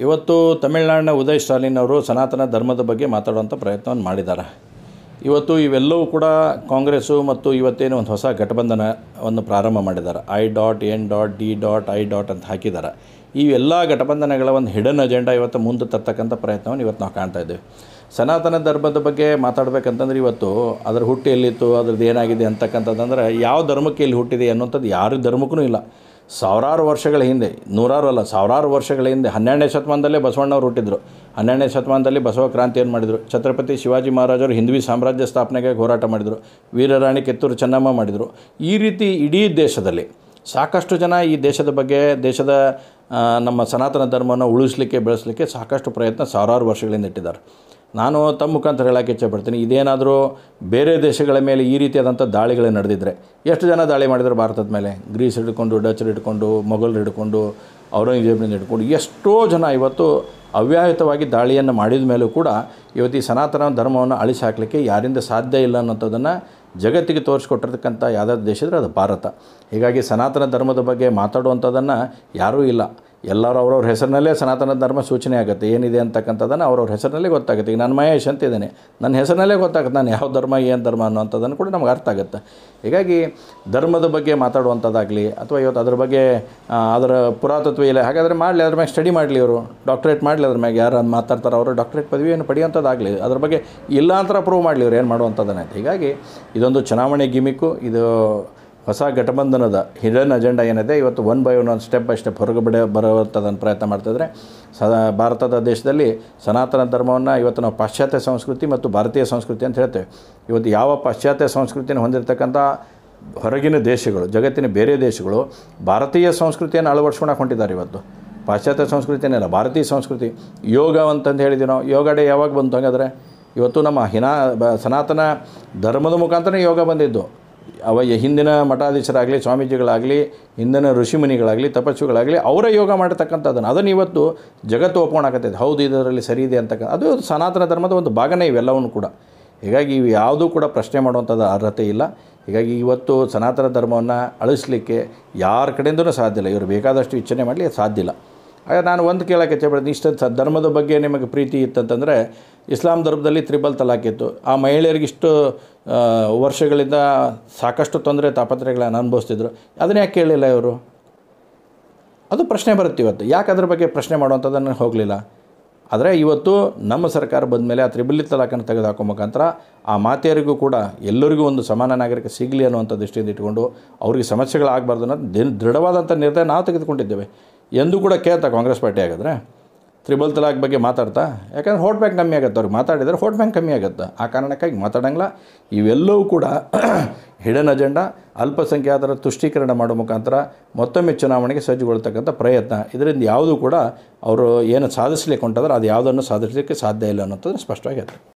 ಇವತ್ತು ತಮಿಳುನಾಡಿನ ಉದಯ್ ಸ್ಟಾಲಿನ್ ಅವರು ಸನಾತನ ಧರ್ಮದ ಬಗ್ಗೆ ಮಾತಾಡುವಂಥ ಪ್ರಯತ್ನವನ್ನು ಮಾಡಿದ್ದಾರೆ ಇವತ್ತು ಇವೆಲ್ಲವೂ ಕೂಡ ಕಾಂಗ್ರೆಸ್ಸು ಮತ್ತು ಇವತ್ತೇನು ಒಂದು ಹೊಸ ಘಟಬಂಧನವನ್ನು ಪ್ರಾರಂಭ ಮಾಡಿದ್ದಾರೆ I dot N dot D dot I dot ಅಂತ ಹಾಕಿದ್ದಾರೆ ಈ ಎಲ್ಲ ಘಟಬಂಧನಗಳ ಒಂದು ಹಿಡನ್ ಅಜೆಂಡಾ ಇವತ್ತು ಮುಂದೆ ತರ್ತಕ್ಕಂಥ ಪ್ರಯತ್ನವನ್ನು ಇವತ್ತು ನಾವು ಕಾಣ್ತಾ ಇದ್ದೇವೆ ಸನಾತನ ಧರ್ಮದ ಬಗ್ಗೆ ಮಾತಾಡ್ಬೇಕಂತಂದ್ರೆ ಇವತ್ತು ಅದರ ಹುಟ್ಟು ಎಲ್ಲಿತ್ತು ಅದ್ರದ್ದು ಏನಾಗಿದೆ ಅಂತಕ್ಕಂಥದ್ದಂದ್ರೆ ಯಾವ ಧರ್ಮಕ್ಕೆ ಇಲ್ಲಿ ಹುಟ್ಟಿದೆ ಅನ್ನೋಂಥದ್ದು ಯಾರ ಧರ್ಮಕ್ಕೂ ಇಲ್ಲ ಸಾವಿರಾರು ವರ್ಷಗಳ ಹಿಂದೆ ನೂರಾರು ಅಲ್ಲ ಸಾವಿರಾರು ವರ್ಷಗಳ ಹಿಂದೆ ಹನ್ನೆರಡನೇ ಶತಮಾನದಲ್ಲೇ ಬಸವಣ್ಣವ್ರು ಹುಟ್ಟಿದ್ರು ಹನ್ನೆರಡನೇ ಶತಮಾನದಲ್ಲಿ ಬಸವ ಕ್ರಾಂತಿಯನ್ನು ಮಾಡಿದರು ಛತ್ರಪತಿ ಶಿವಾಜಿ ಮಹಾರಾಜರು ಹಿಂದ್ವಿ ಸಾಮ್ರಾಜ್ಯ ಸ್ಥಾಪನೆಗೆ ಹೋರಾಟ ಮಾಡಿದರು ವೀರರಾಣಿ ಕಿತ್ತೂರು ಚೆನ್ನಮ್ಮ ಮಾಡಿದರು ಈ ರೀತಿ ಇಡೀ ದೇಶದಲ್ಲಿ ಸಾಕಷ್ಟು ಜನ ಈ ದೇಶದ ಬಗ್ಗೆ ದೇಶದ ಆ, ನಮ್ಮ ಸನಾತನ ಧರ್ಮವನ್ನು ಉಳಿಸ್ಲಿಕ್ಕೆ ಬೆಳೆಸಲಿಕ್ಕೆ ಸಾಕಷ್ಟು ಪ್ರಯತ್ನ ಸಾವಿರಾರು ವರ್ಷಗಳಿಂದ ಇಟ್ಟಿದ್ದಾರೆ ನಾನು ತಮ್ಮ ಮುಖಾಂತರ ಹೇಳೋಕ್ಕೆ ಇಚ್ಛೆಪಡ್ತೀನಿ ಇದೇನಾದರೂ ಬೇರೆ ದೇಶಗಳ ಮೇಲೆ ಈ ರೀತಿಯಾದಂಥ ದಾಳಿಗಳು ನಡೆದಿದ್ರೆ ಎಷ್ಟು ಜನ ದಾಳಿ ಮಾಡಿದ್ರು ಭಾರತದ ಮೇಲೆ ಗ್ರೀಸ್ ಹಿಡ್ಕೊಂಡು ಡಚರ್ ಹಿಡ್ಕೊಂಡು ಮೊಘಲರು ಹಿಡ್ಕೊಂಡು ಔರಂಗಜೇಬನಿಂದ ಹಿಡ್ಕೊಂಡು ಎಷ್ಟೋ ಜನ ಇವತ್ತು ಅವ್ಯಾಹಿತವಾಗಿ ದಾಳಿಯನ್ನು ಮಾಡಿದ ಮೇಲೂ ಕೂಡ ಇವತ್ತು ಈ ಸನಾತನ ಧರ್ಮವನ್ನು ಅಳಿಸಿ ಹಾಕಲಿಕ್ಕೆ ಯಾರಿಂದ ಸಾಧ್ಯ ಇಲ್ಲ ಅನ್ನೋಂಥದ್ದನ್ನು ಜಗತ್ತಿಗೆ ತೋರಿಸ್ಕೊಟ್ಟಿರ್ತಕ್ಕಂಥ ಯಾವುದಾದ್ರು ದೇಶ ಇದ್ರೆ ಅದು ಭಾರತ ಹೀಗಾಗಿ ಸನಾತನ ಧರ್ಮದ ಬಗ್ಗೆ ಮಾತಾಡುವಂಥದ್ದನ್ನು ಯಾರೂ ಇಲ್ಲ ಎಲ್ಲರೂ ಅವ್ರವ್ರ ಹೆಸರಿನಲ್ಲೇ ಸನಾತನ ಧರ್ಮ ಸೂಚನೆ ಆಗುತ್ತೆ ಏನಿದೆ ಅಂತಕ್ಕಂಥದ್ದನ್ನು ಅವ್ರವ್ರ ಹೆಸರಿನಲ್ಲೇ ಗೊತ್ತಾಗುತ್ತೆ ಈಗ ನಾನು ಮಹೇಶ್ ಅಂತ ಇದ್ದೇನೆ ನನ್ನ ಹೆಸರಿನಲ್ಲೇ ಗೊತ್ತಾಗುತ್ತೆ ನಾನು ಯಾವ ಧರ್ಮ ಏನು ಧರ್ಮ ಅನ್ನೋಂಥದ್ದನ್ನು ಕೂಡ ನಮ್ಗೆ ಅರ್ಥ ಆಗುತ್ತೆ ಹೀಗಾಗಿ ಧರ್ಮದ ಬಗ್ಗೆ ಮಾತಾಡುವಂಥದ್ದಾಗಲಿ ಅಥವಾ ಇವತ್ತು ಅದ್ರ ಬಗ್ಗೆ ಆ, ಅದರ ಪುರಾತತ್ವ ಇಲ್ಲ ಹಾಗಾದರೆ ಮಾಡಲಿ ಅದ್ರ ಮ್ಯಾಗೆ ಸ್ಟಡಿ ಮಾಡಲಿ ಅವರು ಡಾಕ್ಟ್ರೇಟ್ ಮಾಡಲಿ ಅದ್ರ ಮ್ಯಾಗೆ ಯಾರು ಮಾತಾಡ್ತಾರೋ ಅವರು ಡಾಕ್ಟ್ರೇಟ್ ಪದವಿಯನ್ನು ಪಡೆಯುವಂಥದ್ದಾಗಲಿ ಅದ್ರ ಬಗ್ಗೆ ಇಲ್ಲ ಅಂತ ಪ್ರೂವ್ ಮಾಡಲಿ ಇವ್ರು ಏನು ಮಾಡುವಂಥದ್ದನ್ನ ಹೀಗಾಗಿ ಇದೊಂದು ಚುನಾವಣೆ ಗಿಮಿಕ್ಕು ಇದು ಹೊಸ ಘಟಬಂಧನದ ಹಿಡನ್ ಅಜೆಂಡಾ ಏನಿದೆ ಇವತ್ತು ಒನ್ ಬೈ ಒನ್ ಒಂದು ಸ್ಟೆಪ್ ಬೈ ಸ್ಟೆಪ್ ಹೊರಗಡೆ ಬರುವಂಥದ್ದನ್ನು ಪ್ರಯತ್ನ ಮಾಡ್ತಿದ್ರೆ ಸ ಭಾರತದ ದೇಶದಲ್ಲಿ ಸನಾತನ ಧರ್ಮವನ್ನು ಇವತ್ತು ನಾವು ಪಾಶ್ಚಾತ್ಯ ಸಂಸ್ಕೃತಿ ಮತ್ತು ಭಾರತೀಯ ಸಂಸ್ಕೃತಿ ಅಂತ ಹೇಳ್ತೇವೆ ಇವತ್ತು ಯಾವ ಪಾಶ್ಚಾತ್ಯ ಸಂಸ್ಕೃತಿಯನ್ನು ಹೊಂದಿರತಕ್ಕಂಥ ಹೊರಗಿನ ದೇಶಗಳು ಜಗತ್ತಿನ ಬೇರೆ ದೇಶಗಳು ಭಾರತೀಯ ಸಂಸ್ಕೃತಿಯನ್ನು ಅಳವಡಿಸ್ಕೊಳಕ್ಕೆ ಹೊಂಟಿದ್ದಾರೆ ಇವತ್ತು ಪಾಶ್ಚಾತ್ಯ ಸಂಸ್ಕೃತಿಯನ್ನೆಲ್ಲ ಭಾರತೀಯ ಸಂಸ್ಕೃತಿ ಯೋಗ ಅಂತಂದು ಹೇಳಿದ್ವಿ ನಾವು ಯೋಗ ಡೇ ಯಾವಾಗ ಬಂತು ಹಾಗಾದರೆ ಇವತ್ತು ನಮ್ಮ ಹಿನಾ ಬ- ಸನಾತನ ಧರ್ಮದ ಮುಖಾಂತರ ಯೋಗ ಬಂದಿದ್ದು ಅವ ಹಿಂದಿನ ಮಠಾಧೀಶರಾಗಲಿ ಸ್ವಾಮೀಜಿಗಳಾಗಲಿ ಹಿಂದಿನ ಋಷಿಮುನಿಗಳಾಗಲಿ ತಪಸ್ಸುಗಳಾಗಲಿ ಅವರ ಯೋಗ ಮಾಡಿರ್ತಕ್ಕಂಥದ್ದನ್ನು ಅದನ್ನು ಇವತ್ತು ಜಗತ್ತು ಒಪ್ಕೊಳಕತ್ತೈತೆ ಹೌದು ಇದರಲ್ಲಿ ಸರಿ ಇದೆ ಅಂತಕ್ಕ ಅದು ಸನಾತನ ಧರ್ಮದ ಒಂದು ಭಾಗನೇ ಇವೆಲ್ಲವನ್ನು ಕೂಡ ಹೀಗಾಗಿ ಇವು ಯಾವುದೂ ಕೂಡ ಪ್ರಶ್ನೆ ಮಾಡುವಂಥದ್ದು ಅರ್ಹತೆ ಇಲ್ಲ ಹೀಗಾಗಿ ಇವತ್ತು ಸನಾತನ ಧರ್ಮವನ್ನು ಅಳಿಸ್ಲಿಕ್ಕೆ ಯಾರ ಕಡೆಯಿಂದನೂ ಸಾಧ್ಯ ಇಲ್ಲ ಇವರು ಬೇಕಾದಷ್ಟು ಇಚ್ಛನೆ ಮಾಡಲಿ ಅದು ಸಾಧ್ಯ ಇಲ್ಲ ಆಗ ನಾನು ಒಂದು ಕೇಳೋಕ್ಕೆ ಇಚ್ಛೆಪಡ್ತೀನಿ ಇಷ್ಟ ಸ ಧರ್ಮದ ಬಗ್ಗೆ ನಿಮಗೆ ಪ್ರೀತಿ ಇತ್ತಂತಂದರೆ ಇಸ್ಲಾಂ ಧರ್ಮದಲ್ಲಿ ತ್ರಿಬಲ್ ತಲಾಕ್ ಇತ್ತು ಆ ಮಹಿಳೆಯರಿಗೆ ಇಷ್ಟು ಆ, ವರ್ಷಗಳಿಂದ ಸಾಕಷ್ಟು ತೊಂದರೆ ತಾಪತ್ರೆಗಳನ್ನು ಅನುಭವಿಸ್ತಿದ್ರು ಅದನ್ನ ಯಾಕೆ ಕೇಳಲಿಲ್ಲ ಇವರು ಅದು ಪ್ರಶ್ನೆ ಬರುತ್ತೆ ಇವತ್ತು ಯಾಕೆ ಅದ್ರ ಬಗ್ಗೆ ಪ್ರಶ್ನೆ ಮಾಡುವಂಥದ್ದನ್ನು ಹೋಗಲಿಲ್ಲ ಆದರೆ ಇವತ್ತು ನಮ್ಮ ಸರ್ಕಾರ ಬಂದ ಮೇಲೆ ಆ ತ್ರಿಬಲಿ ತಲಾಖನ್ನು ತೆಗೆದುಹಾಕೋ ಮುಖಾಂತರ ಆ ಮಾತೆಯರಿಗೂ ಕೂಡ ಎಲ್ಲರಿಗೂ ಒಂದು ಸಮಾನ ನಾಗರಿಕ ಸಿಗಲಿ ಅನ್ನುವಂಥ ದೃಷ್ಟಿಯಿಂದ ಇಟ್ಕೊಂಡು ಅವ್ರಿಗೆ ಸಮಸ್ಯೆಗಳಾಗಬಾರ್ದು ಅನ್ನೋದು ದಿನ ದೃಢವಾದಂಥ ನಿರ್ಣಯ ನಾವು ತೆಗೆದುಕೊಂಡಿದ್ದೇವೆ ಎಂದೂ ಕೂಡ ಕೇಳ್ತಾ ಕಾಂಗ್ರೆಸ್ ಪಾರ್ಟಿ ಆಗಿದ್ರೆ ತ್ರಿಬಲ್ ತಲಾಕ್ ಬಗ್ಗೆ ಮಾತಾಡ್ತಾ ಯಾಕಂದ್ರೆ ಹೋಟ್ ಬ್ಯಾಂಕ್ ಕಮ್ಮಿ ಆಗುತ್ತೆ ಅವ್ರಿಗೆ ಮಾತಾಡಿದರೆ ಹೋಟ್ ಬ್ಯಾಂಕ್ ಕಮ್ಮಿ ಆಗುತ್ತೆ ಆ ಕಾರಣಕ್ಕಾಗಿ ಮಾತಾಡಂಗಿಲ್ಲ ಇವೆಲ್ಲವೂ ಕೂಡ ಹಿಡನ್ ಅಜೆಂಡಾ ಅಲ್ಪಸಂಖ್ಯಾತರ ತುಷ್ಟೀಕರಣ ಮಾಡೋ ಮುಖಾಂತರ ಮತ್ತೊಮ್ಮೆ ಚುನಾವಣೆಗೆ ಸಜ್ಜುಗೊಳ್ತಕ್ಕಂಥ ಪ್ರಯತ್ನ ಇದರಿಂದ ಯಾವುದೂ ಕೂಡ ಅವರು ಏನು ಸಾಧಿಸ್ಲಿಕ್ಕೆ ಹೊಂಟದ್ರೆ ಅದು ಯಾವುದನ್ನು ಸಾಧಿಸಲಿಕ್ಕೆ ಸಾಧ್ಯ ಇಲ್ಲ ಅನ್ನೋಂಥದ್ದು ಸ್ಪಷ್ಟವಾಗಿದೆ